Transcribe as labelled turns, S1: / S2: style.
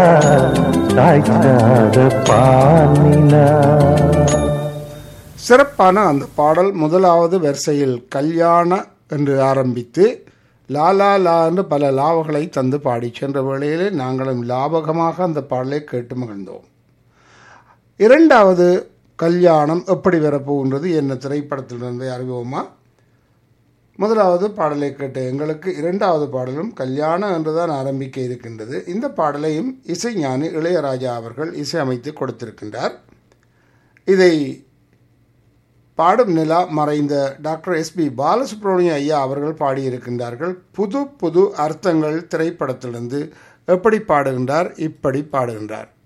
S1: தாய்க்காத பாலினா
S2: சிறப்பான அந்த பாடல் முதலாவது வரிசையில் கல்யாண என்று ஆரம்பித்து லாலா லா என்று பல லாவகளை தந்து பாடி சென்ற வேளையிலே நாங்களும் லாபகமாக அந்த பாடலை கேட்டு மகிழ்ந்தோம் இரண்டாவது கல்யாணம் எப்படி வரப்போகின்றது என்ன திரைப்படத்திலிருந்து அறிவோமா முதலாவது பாடலை கேட்ட எங்களுக்கு இரண்டாவது பாடலும் கல்யாணம் என்றுதான் ஆரம்பிக்க இருக்கின்றது இந்த பாடலையும் இசைஞானி இளையராஜா அவர்கள் இசையமைத்து கொடுத்திருக்கின்றார் இதை பாடும் நிலா மறைந்த டாக்டர் எஸ்பி பாலசுப்ரமணிய ஐயா அவர்கள் பாடியிருக்கின்றார்கள் புது புது அர்த்தங்கள் திரைப்படத்திலிருந்து எப்படி பாடுகின்றார் இப்படி பாடுகின்றார்